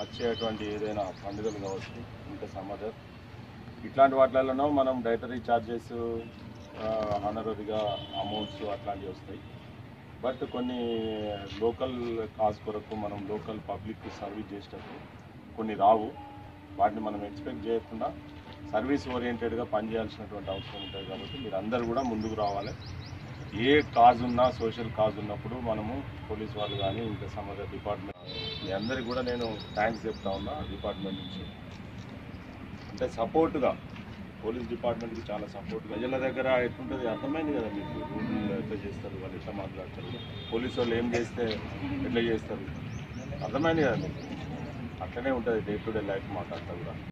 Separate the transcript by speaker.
Speaker 1: వచ్చేటువంటి ఏదైనా పండుగలు కావచ్చు ఇంకా సమాజం ఇట్లాంటి వాటిలలో మనం డైటరీ ఛార్జెస్ హానరరీగా అమౌంట్స్ అట్లాంటివి వస్తాయి బట్ కొన్ని లోకల్ కాజ్ కొరకు మనం లోకల్ పబ్లిక్ సర్వీస్ చేసేటప్పుడు కొన్ని రావు వాటిని మనం ఎక్స్పెక్ట్ చేయకుండా సర్వీస్ ఓరియంటెడ్గా పనిచేయాల్సినటువంటి అవసరం ఉంటుంది కాబట్టి మీరు అందరూ కూడా ముందుకు రావాలి ఏ కాజ్ ఉన్నా సోషల్ కాజ్ ఉన్నప్పుడు మనము పోలీస్ వాళ్ళు కానీ ఇంకా సంబంధ డిపార్ట్మెంట్ మీ అందరికి కూడా నేను థ్యాంక్స్ చెప్తా ఉన్నా డిపార్ట్మెంట్ నుంచి అంటే సపోర్ట్గా పోలీస్ డిపార్ట్మెంట్కి చాలా సపోర్ట్ ప్రజల దగ్గర ఎట్లుంటుంది అర్థమైంది కదా మీకు రూల్ ఎట్లా చేస్తారు వాళ్ళు ఎట్లా మాట్లాడతారు పోలీసు వాళ్ళు ఏం చేస్తే ఎట్లా చేస్తారు అర్థమైంది కదా మీకు అట్లనే ఉంటుంది డే టు డే లైఫ్ మాట్లాడతా కూడా